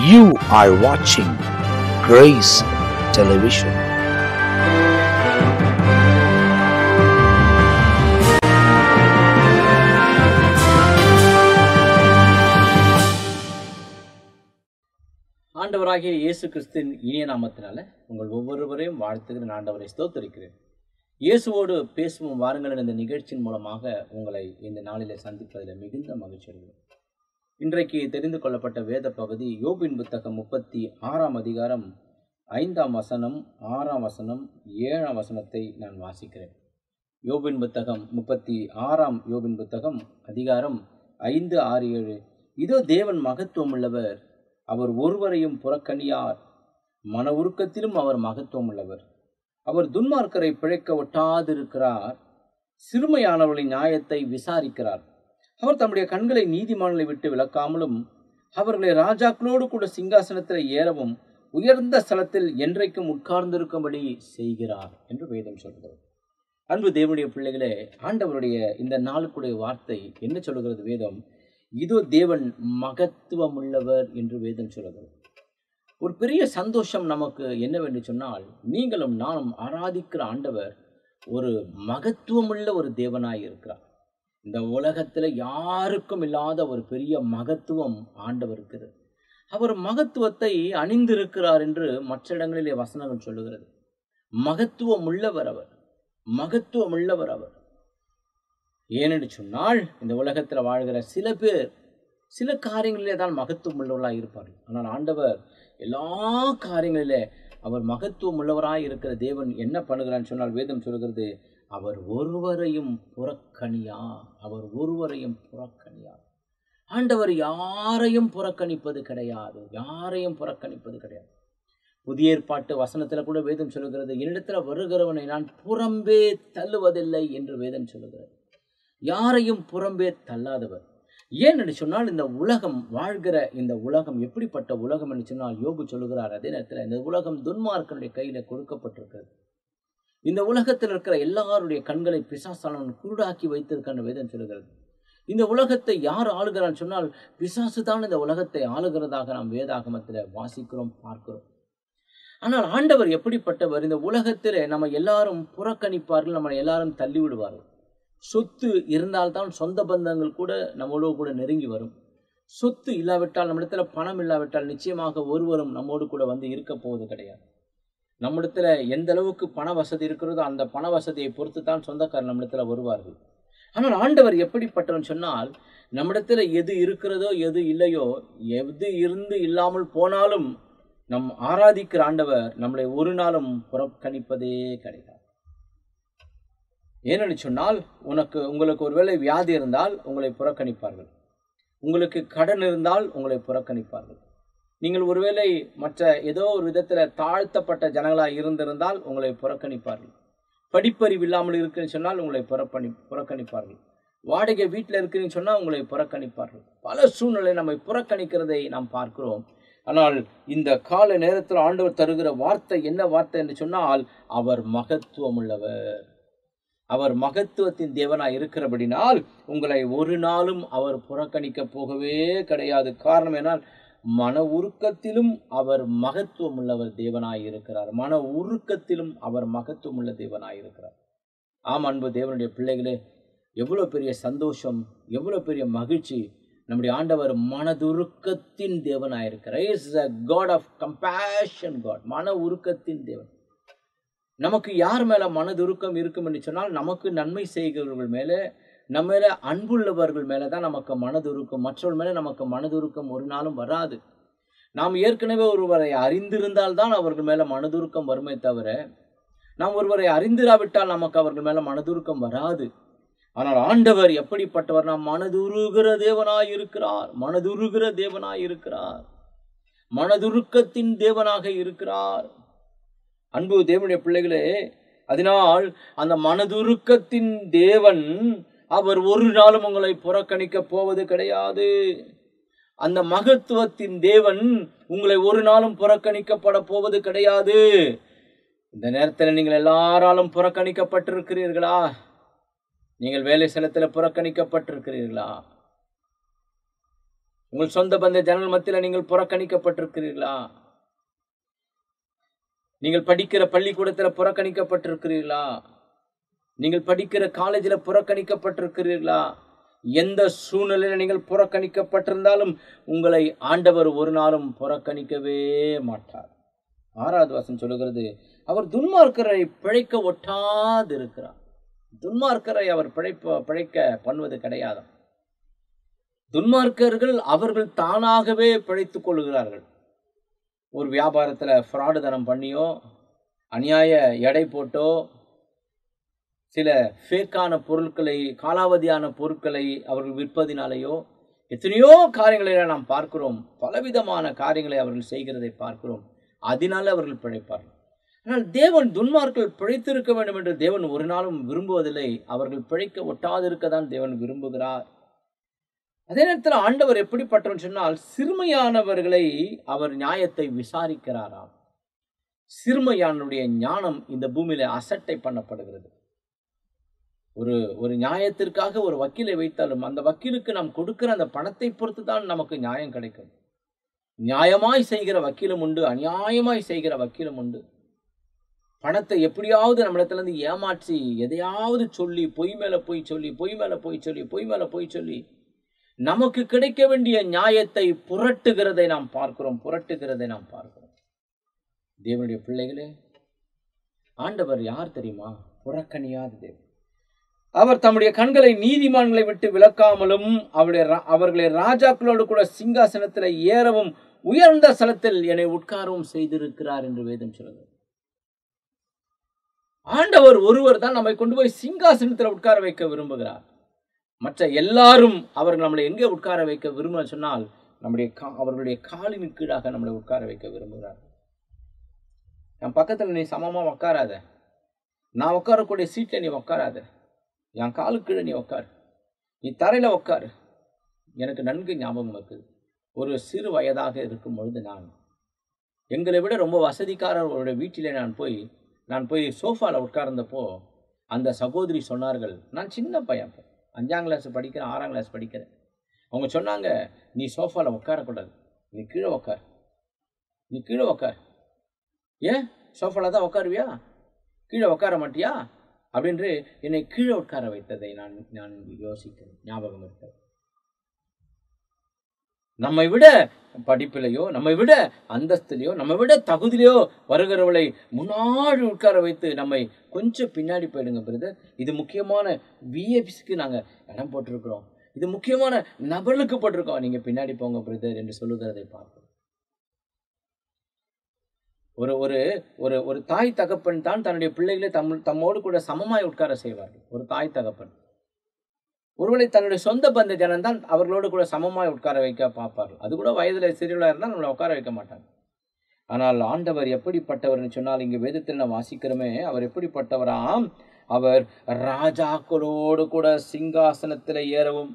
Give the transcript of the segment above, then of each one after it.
You are watching Grace Television. ஆண்டவராகிய இயேசு கிறிஸ்துவின் இனிய நாமத்தினால உங்கள் ஒவ்வொருவரையும் வாழ்த்துகிற நான் ஆண்டவரை ஸ்தோத்தரிக்கிறேன் இயேசுவோடு பேசுவோம் வாருங்கள் இந்த நிகழ்ச்சியின் மூலமாக உங்களை இந்த நாளிலே சந்திப்பதில் மிகுந்த மகிழ்ச்சி அடைகிறேன் இன்றைக்கு தெரிந்து கொள்ளப்பட்ட வேத பகுதி யோபின் புத்தகம் முப்பத்தி ஆறாம் அதிகாரம் ஐந்தாம் வசனம் ஆறாம் வசனம் ஏழாம் வசனத்தை நான் வாசிக்கிறேன் யோபின் புத்தகம் முப்பத்தி ஆறாம் யோபின் புத்தகம் அதிகாரம் ஐந்து ஆறு ஏழு இதோ தேவன் மகத்துவம் உள்ளவர் அவர் ஒருவரையும் புறக்கணியார் மன உருக்கத்திலும் அவர் மகத்துவம் உள்ளவர் அவர் துன்மார்க்கரை பிழைக்க ஒட்டாதிருக்கிறார் சிறுமையானவர்களின் நியாயத்தை விசாரிக்கிறார் அவர் தம்முடைய கண்களை நீதிமான்களை விட்டு விலக்காமலும் அவர்களை ராஜாக்களோடு கூட சிங்காசனத்தில் ஏறவும் உயர்ந்த ஸ்தலத்தில் என்றைக்கும் உட்கார்ந்திருக்கும்படி செய்கிறார் என்று வேதம் சொல்கிறது அன்பு தேவனுடைய பிள்ளைகளே ஆண்டவருடைய இந்த நாளுக்குடைய வார்த்தை என்ன சொல்கிறது வேதம் இதோ தேவன் மகத்துவம் உள்ளவர் என்று வேதம் சொல்கிறது ஒரு பெரிய சந்தோஷம் நமக்கு என்னவென்று சொன்னால் நீங்களும் நானும் ஆராதிக்கிற ஆண்டவர் ஒரு மகத்துவமுள்ள ஒரு தேவனாய் இருக்கிறார் இந்த உலகத்தில் யாருக்கும் இல்லாத ஒரு பெரிய மகத்துவம் ஆண்டவருக்கு இருக்கு. அவர் மகத்துவத்தை அணிந்திருக்கிறார் என்று மற்ற இடங்களிலே வசனங்கள் சொல்லுகிறது மகத்துவம் உள்ளவர் அவர் மகத்துவம் உள்ளவர் அவர் ஏனென்று சொன்னால் இந்த உலகத்தில் வாழ்கிற சில பேர் சில காரியங்களிலே தான் மகத்துவம் உள்ளவர்களாக இருப்பார்கள் ஆனால் ஆண்டவர் எல்லா காரியங்களிலே அவர் மகத்துவம் உள்ளவராய் இருக்கிற தேவன் என்ன பண்ணுகிறான்னு சொன்னால் வேதம் சொல்கிறது அவர் ஒருவரையும் புறக்கணியா அவர் ஒருவரையும் புறக்கணியா ஆண்டவர் யாரையும் புறக்கணிப்பது கிடையாது யாரையும் புறக்கணிப்பது கிடையாது புதிய ஏற்பாட்டு வசனத்தில் கூட வேதம் சொல்லுகிறது என்னிடத்துல வருகிறவனை நான் புறம்பே தள்ளுவதில்லை என்று வேதம் சொல்லுகிறது யாரையும் புறம்பே தள்ளாதவர் ஏன் என்று சொன்னால் இந்த உலகம் வாழ்கிற இந்த உலகம் எப்படிப்பட்ட உலகம் என்று சொன்னால் யோபு சொல்லுகிறார் அதே நேரத்தில் இந்த உலகம் துன்மார்க்கனுடைய கையில கொடுக்கப்பட்டிருக்கிறது இந்த உலகத்தில் இருக்கிற எல்லாருடைய கண்களை பிசாசானவன் குருடாக்கி வைத்திருக்கின்ற வேதம் சொல்லுகிறது இந்த உலகத்தை யார் ஆளுகிறான்னு சொன்னால் பிசாசு தான் இந்த உலகத்தை ஆளுகிறதாக நாம் வேதாகமத்தில் வாசிக்கிறோம் பார்க்கிறோம் ஆனால் ஆண்டவர் எப்படிப்பட்டவர் இந்த உலகத்தில் நம்ம எல்லாரும் புறக்கணிப்பார்கள் நம்ம எல்லாரும் தள்ளி விடுவார்கள் சொத்து இருந்தால்தான் சொந்த பந்தங்கள் கூட நம்மளோடு கூட நெருங்கி வரும் சொத்து இல்லாவிட்டால் நம்மிடத்துல பணம் இல்லாவிட்டால் நிச்சயமாக ஒருவரும் நம்மோடு கூட வந்து இருக்க போவது கிடையாது நம்மிடத்துல எந்த அளவுக்கு பண வசதி இருக்கிறதோ அந்த பண வசதியை பொறுத்து தான் சொந்தக்காரர் நம்மிடத்துல வருவார்கள் ஆனால் ஆண்டவர் எப்படிப்பட்டவன் சொன்னால் நம்மிடத்துல எது இருக்கிறதோ எது இல்லையோ எது இருந்து இல்லாமல் போனாலும் நம் ஆராதிக்கிற ஆண்டவர் நம்மளை ஒரு நாளும் புறக்கணிப்பதே கிடையாது ஏனென்று சொன்னால் உனக்கு உங்களுக்கு ஒருவேளை வியாதி இருந்தால் உங்களை புறக்கணிப்பார்கள் உங்களுக்கு கடன் இருந்தால் உங்களை புறக்கணிப்பார்கள் நீங்கள் ஒருவேளை மற்ற ஏதோ ஒரு விதத்தில் தாழ்த்தப்பட்ட ஜனங்களாக இருந்திருந்தால் உங்களை புறக்கணிப்பார்கள் படிப்பறிவு இல்லாமல் இருக்குன்னு சொன்னால் உங்களை புறப்பணி புறக்கணிப்பார்கள் வாடகை வீட்டில் இருக்குன்னு சொன்னால் உங்களை புறக்கணிப்பார்கள் பல சூழ்நிலை நம்மை புறக்கணிக்கிறதை நாம் பார்க்கிறோம் ஆனால் இந்த கால நேரத்தில் ஆண்டவர் தருகிற வார்த்தை என்ன வார்த்தை என்று சொன்னால் அவர் மகத்துவம் உள்ளவர் அவர் மகத்துவத்தின் தேவனாய் இருக்கிறபடினால் உங்களை ஒரு நாளும் அவர் புறக்கணிக்க போகவே கிடையாது காரணம் என்னால் மன உருக்கத்திலும் அவர் மகத்துவம் உள்ளவர் தேவனாய் இருக்கிறார் மன உருக்கத்திலும் அவர் மகத்துவம் உள்ள தேவனாய் இருக்கிறார் ஆம் அன்பு தேவனுடைய பிள்ளைகளே எவ்வளோ பெரிய சந்தோஷம் எவ்வளோ பெரிய மகிழ்ச்சி நம்முடைய ஆண்டவர் மனதுருக்கத்தின் தேவனாய் இருக்கிறார் is a god of compassion god மன உருக்கத்தின் தேவன் நமக்கு யார் மேல மனதுருக்கம் இருக்கும் என்று சொன்னால் நமக்கு நன்மை செய்கிறவர்கள் மேலே நம்ம மேல அன்புள்ளவர்கள் மேலே தான் நமக்கு மனதுருக்கம் மற்றவர்கள் மேலே நமக்கு மனதுருக்கம் ஒரு நாளும் வராது நாம் ஏற்கனவே ஒருவரை அறிந்திருந்தால் தான் அவர்கள் மேல மனதுருக்கம் வருமே தவிர நாம் ஒருவரை அறிந்திராவிட்டால் நமக்கு அவர்கள் மேல மனதுருக்கம் வராது ஆனால் ஆண்டவர் எப்படிப்பட்டவர் நாம் மனதுருகிற தேவனாய் இருக்கிறார் மனதுருகிற தேவனாய் இருக்கிறார் மனதுருக்கத்தின் தேவனாக இருக்கிறார் அன்பு தேவனுடைய பிள்ளைகளே அதனால் அந்த மனதுருக்கத்தின் தேவன் அவர் ஒரு நாளும் உங்களை புறக்கணிக்க போவது கிடையாது அந்த மகத்துவத்தின் தேவன் உங்களை ஒரு நாளும் புறக்கணிக்கப்பட போவது கிடையாது இந்த நேரத்தில் நீங்கள் எல்லாராலும் புறக்கணிக்கப்பட்டிருக்கிறீர்களா நீங்கள் வேலை ஸ்தலத்தில் புறக்கணிக்கப்பட்டிருக்கிறீர்களா உங்கள் சொந்த பந்த ஜனல் மத்தியில் நீங்கள் புறக்கணிக்கப்பட்டிருக்கிறீர்களா நீங்கள் படிக்கிற பள்ளிக்கூடத்தில் புறக்கணிக்கப்பட்டிருக்கிறீர்களா நீங்கள் படிக்கிற காலேஜில் புறக்கணிக்கப்பட்டிருக்கிறீர்களா எந்த சூழ்நிலையில் நீங்கள் புறக்கணிக்கப்பட்டிருந்தாலும் உங்களை ஆண்டவர் ஒரு நாளும் புறக்கணிக்கவே மாட்டார் ஆறாவது வசனம் சொல்லுகிறது அவர் துன்மார்க்கரை பிழைக்க ஒட்டாது இருக்கிறார் துன்மார்க்கரை அவர் பிழைப்ப பிழைக்க பண்ணுவது கிடையாது துன்மார்க்கர்கள் அவர்கள் தானாகவே பிழைத்துக் கொள்கிறார்கள் ஒரு வியாபாரத்தில் ஃப்ராடு தனம் பண்ணியோ அநியாய எடை போட்டோ சில ஃபேக்கான பொருட்களை காலாவதியான பொருட்களை அவர்கள் விற்பதினாலேயோ எத்தனையோ காரியங்களை நாம் பார்க்கிறோம் பலவிதமான காரியங்களை அவர்கள் செய்கிறதை பார்க்கிறோம் அதனால அவர்கள் பிழைப்பார்கள் ஆனால் தேவன் துன்மார்கள் பிழைத்திருக்க வேண்டும் என்று தேவன் ஒரு நாளும் விரும்புவதில்லை அவர்கள் பிழைக்க ஒட்டாதிருக்க தான் தேவன் விரும்புகிறார் அதே நேரத்தில் ஆண்டவர் எப்படிப்பட்டவன் சொன்னால் சிறுமையானவர்களை அவர் நியாயத்தை விசாரிக்கிறாராம் சிறுமையானுடைய ஞானம் இந்த பூமியில அசட்டை பண்ணப்படுகிறது ஒரு ஒரு நியாயத்திற்காக ஒரு வக்கீலை வைத்தாலும் அந்த வக்கீலுக்கு நாம் கொடுக்கிற அந்த பணத்தை பொறுத்து தான் நமக்கு நியாயம் கிடைக்கும் நியாயமாய் செய்கிற வக்கீலும் உண்டு அநியாயமாய் செய்கிற வக்கீலும் உண்டு பணத்தை எப்படியாவது நம்மிடத்திலிருந்து ஏமாற்றி எதையாவது சொல்லி பொய் மேல பொய் சொல்லி பொய் மேல பொய் சொல்லி பொய் மேல பொய் சொல்லி நமக்கு கிடைக்க வேண்டிய நியாயத்தை புரட்டுகிறதை நாம் பார்க்கிறோம் புரட்டுகிறதை நாம் பார்க்கிறோம் தேவனுடைய பிள்ளைகளே ஆண்டவர் யார் தெரியுமா புறக்கணியாத தேவன் அவர் தம்முடைய கண்களை நீதிமான்களை விட்டு விலக்காமலும் அவருடைய ரா- அவர்களை ராஜாக்களோடு கூட சிங்காசனத்தில் ஏறவும் உயர்ந்த ஸ்தலத்தில் என்னை உட்காரவும் செய்திருக்கிறார் என்று வேதம் சொல்லுது ஆண்டவர் ஒருவர் தான் நம்மை கொண்டு போய் சிங்காசனத்தில் உட்கார வைக்க விரும்புகிறார் மற்ற எல்லாரும் அவர்கள் நம்மளை எங்கே உட்கார வைக்க விரும்ப சொன்னால் நம்முடைய கா அவர்களுடைய காலின் கீழாக நம்மளை உட்கார வைக்க விரும்புகிறார் என் பக்கத்தில் நீ சமமா உட்காராத நான் உட்காரக்கூடிய சீட்டில் நீ உட்காராத என் காலுக்கு கீழே நீ உட்காரு நீ தரையில உட்காரு எனக்கு நன்கு ஞாபகம் இருக்குது ஒரு சிறு வயதாக இருக்கும் பொழுது நான் எங்களை விட ரொம்ப வசதிக்காரர்களுடைய வீட்டிலே நான் போய் நான் போய் சோஃபாவில் உட்கார்ந்தப்போ அந்த சகோதரி சொன்னார்கள் நான் சின்ன பையன் அப்போ. அஞ்சாம் கிளாஸ் படிக்கிறேன் ஆறாம் கிளாஸ் படிக்கிறேன் அவங்க சொன்னாங்க நீ சோஃபாவில் உட்காரக்கூடாது நீ கீழே உட்கார் நீ கீழே உட்கார் ஏன் சோஃபாவில் தான் உட்காருவியா கீழே உட்கார மாட்டியா அப்படின்று என்னை கீழே உட்கார வைத்ததை நான் நான் யோசிக்கிறேன் ஞாபகம் இருக்கிறது நம்மை விட படிப்பிலையோ நம்மை விட அந்தஸ்திலையோ நம்மை விட தகுதியிலையோ வருகிறவளை முன்னாடி உட்கார வைத்து நம்மை கொஞ்சம் பின்னாடி போயிடுங்க பிரதர் இது முக்கியமான விஏபிஸ்க்கு நாங்கள் இடம் போட்டிருக்கிறோம் இது முக்கியமான நபர்களுக்கு போட்டிருக்கோம் நீங்க பின்னாடி போங்க பிரதர் என்று சொல்லுகிறதை பார்க்கிறோம் ஒரு ஒரு ஒரு ஒரு தாய் தகப்பன் தான் தன்னுடைய பிள்ளைகளை தம் தம்மோடு கூட சமமாய் உட்கார செய்வார்கள் ஒரு தாய் தகப்பன் ஒருவேளை தன்னுடைய சொந்த பந்த ஜனம் தான் அவர்களோடு கூட சமமாய் உட்கார வைக்க பார்ப்பார்கள் அது கூட வயதுல சிறியவளாக இருந்தால் நம்மளை உட்கார வைக்க மாட்டாங்க ஆனால் ஆண்டவர் எப்படிப்பட்டவர்னு சொன்னால் இங்கு வேதத்தில் நாம் வாசிக்கிறோமே அவர் எப்படிப்பட்டவராம் அவர் ராஜாக்களோடு கூட சிங்காசனத்தில் ஏறவும்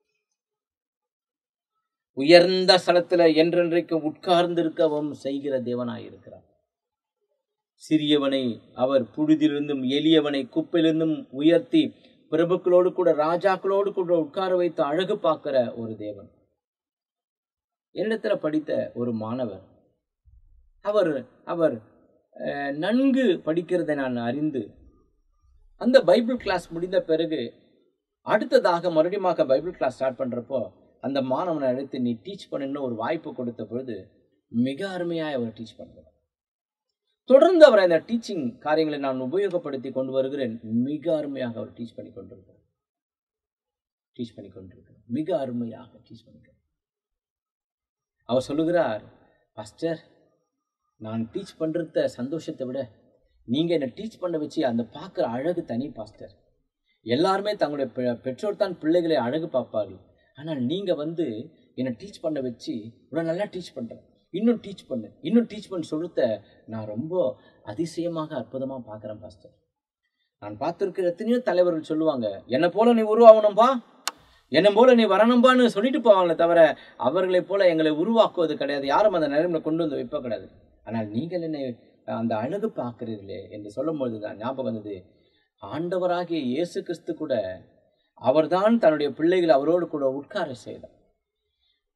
உயர்ந்த ஸ்தலத்துல என்றென்றைக்கு உட்கார்ந்திருக்கவும் செய்கிற தேவனாயிருக்கிறார் சிறியவனை அவர் புழுதிலிருந்தும் எளியவனை குப்பையிலிருந்தும் உயர்த்தி பிரபுக்களோடு கூட ராஜாக்களோடு கூட உட்கார வைத்து அழகு பார்க்கிற ஒரு தேவன் என்னிடத்துல படித்த ஒரு மாணவர் அவர் அவர் அஹ், நன்கு படிக்கிறதை நான் அறிந்து அந்த பைபிள் கிளாஸ் முடிந்த பிறகு அடுத்ததாக மறுபடியும் பைபிள் கிளாஸ் ஸ்டார்ட் பண்றப்போ அந்த மாணவனை அழைத்து நீ டீச் பண்ணுன்னு ஒரு வாய்ப்பு கொடுத்த பொழுது மிக அருமையாக அவர் டீச் பண்ணுறார் தொடர்ந்து அவர் அந்த டீச்சிங் காரியங்களை நான் உபயோகப்படுத்தி கொண்டு வருகிறேன் மிக அருமையாக அவர் டீச் பண்ணி கொண்டிருக்கிறார் டீச் பண்ணி கொண்டிருக்கிறார் மிக அருமையாக டீச் பண்ணிக்கிறார் அவர் சொல்லுகிறார் பாஸ்டர் நான் டீச் பண்றத சந்தோஷத்தை விட நீங்க என்னை டீச் பண்ண வச்சு அந்த பார்க்குற அழகு தனி பாஸ்டர் எல்லாருமே தங்களுடைய பெ- பெற்றோர் தான் பிள்ளைகளை அழகு பார்ப்பார்கள் ஆனால் நீங்க வந்து என்னை டீச் பண்ண வச்சு இவ்வளோ நல்லா டீச் பண்ற இன்னும் டீச் பண்ணு இன்னும் டீச் பண்ண சொல்லுத்த நான் ரொம்ப அதிசயமாக அற்புதமாக பார்க்குறேன் பாஸ்டர் நான் பார்த்துருக்கிற எத்தனையோ தலைவர்கள் சொல்லுவாங்க என்னை போல நீ உருவாகணும்பா என்னை போல நீ வரணும்பான்னு சொல்லிட்டு போவாங்களே தவிர அவர்களைப் போல எங்களை உருவாக்குவது கிடையாது யாரும் அந்த நிலைமையில கொண்டு வந்து வைப்ப கிடையாது ஆனால் நீங்கள் என்னை அந்த அழகு பார்க்கிறீர்களே என்று சொல்லும்பொழுது தான் ஞாபகம் வந்தது ஆண்டவராகிய இயேசு கிறிஸ்து கூட அவர்தான் தன்னுடைய பிள்ளைகளை அவரோடு கூட உட்கார செய்தார்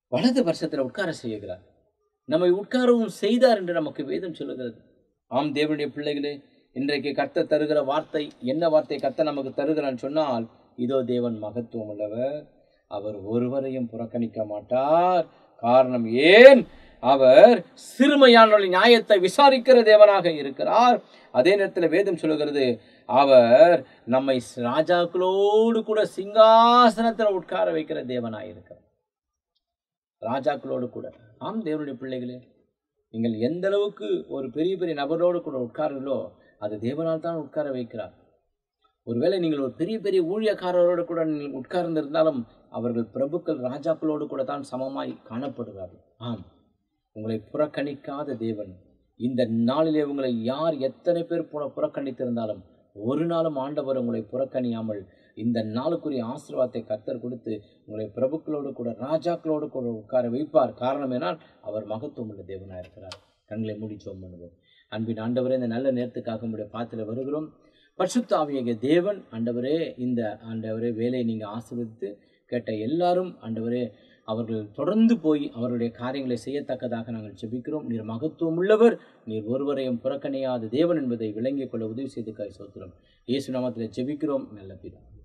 வலது வருஷத்தில் உட்கார செய்கிறார் நம்மை உட்காரவும் செய்தார் என்று நமக்கு வேதம் சொல்லுகிறது ஆம் தேவனுடைய பிள்ளைகளே இன்றைக்கு கர்த்தர் தருகிற வார்த்தை என்ன வார்த்தை கர்த்தர் நமக்கு தருகிறான்னு சொன்னால் இதோ தேவன் மகத்துவம் உள்ளவர் அவர் ஒருவரையும் புறக்கணிக்க மாட்டார் காரணம் ஏன் அவர் சிறுமையான நியாயத்தை விசாரிக்கிற தேவனாக இருக்கிறார் அதே நேரத்தில் வேதம் சொல்லுகிறது அவர் நம்மை ராஜாக்களோடு கூட சிங்காசனத்தில் உட்கார வைக்கிற தேவனாக இருக்கிறார் ராஜாக்களோடு கூட ஆம் தேவனுடைய பிள்ளைகளே நீங்கள் எந்த அளவுக்கு ஒரு பெரிய பெரிய நபரோடு கூட உட்காருங்களோ அது தேவனால் தான் உட்கார வைக்கிறார் ஒருவேளை நீங்கள் ஒரு பெரிய பெரிய ஊழியக்காரரோடு கூட நீங்கள் உட்கார்ந்திருந்தாலும் அவர்கள் பிரபுக்கள் ராஜாக்களோடு கூட தான் சமமாய் காணப்படுகிறார்கள் ஆம் உங்களை புறக்கணிக்காத தேவன் இந்த நாளிலே உங்களை யார் எத்தனை பேர் புற புறக்கணித்திருந்தாலும் ஒரு நாளும் ஆண்டவர் உங்களை புறக்கணியாமல் இந்த நாளுக்குரிய ஆசீர்வாதத்தை கத்தர் கொடுத்து உங்களை பிரபுக்களோடு கூட ராஜாக்களோடு கூட உட்கார வைப்பார் காரணம் என்னால் அவர் மகத்துவம் உள்ள தேவனாக இருக்கிறார் கண்களை மூடி சோம் பண்ணுவோம் அன்பின் ஆண்டவரே இந்த நல்ல நேரத்துக்காக உங்களுடைய பாத்தில் வருகிறோம் பரிசுத்த ஆவியக தேவன் ஆண்டவரே இந்த ஆண்டவரே வேலையை நீங்கள் ஆசீர்வதித்து கேட்ட எல்லாரும் ஆண்டவரே அவர்கள் தொடர்ந்து போய் அவருடைய காரியங்களை செய்யத்தக்கதாக நாங்கள் ஜெபிக்கிறோம் நீர் மகத்துவம் உள்ளவர் நீர் ஒருவரையும் புறக்கணியாத தேவன் என்பதை விளங்கிக் கொள்ள உதவி செய்து கை சோத்திரம் இயேசு நாமத்தில் ஜெபிக்கிறோம் நல்ல பிதா